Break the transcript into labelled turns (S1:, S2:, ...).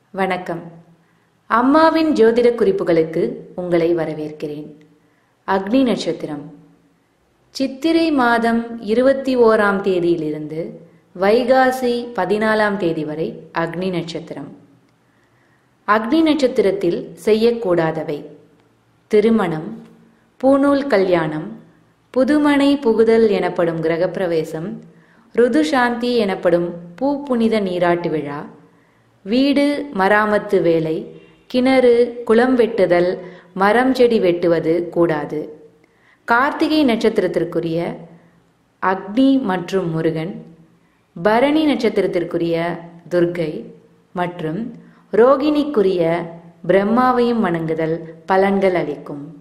S1: வணக்கம் அம்மாவின் ஜோதிட குறிப்புகளுக்கு உங்களை வரவேற்கிறேன் அக்னி நட்சத்திரம் சித்திரை மாதம் இருபத்தி ஓராம் தேதியிலிருந்து வைகாசி பதினாலாம் தேதி வரை அக்னி நட்சத்திரம் அக்னி நட்சத்திரத்தில் செய்யக்கூடாதவை திருமணம் பூநூல் கல்யாணம் புதுமனை புகுதல் எனப்படும் கிரகப்பிரவேசம் ருது சாந்தி எனப்படும் பூ புனித நீராட்டு விழா வீடு மராமத்து வேலை கிணறு குளம் வெட்டுதல் மரம் செடி வெட்டுவது கூடாது கார்த்திகை நட்சத்திரத்திற்குரிய அக்னி மற்றும் முருகன் பரணி நட்சத்திரத்திற்குரிய துர்க்கை மற்றும் ரோகிணிக்குரிய பிரம்மாவையும் வணங்குதல் பலன்கள் அளிக்கும்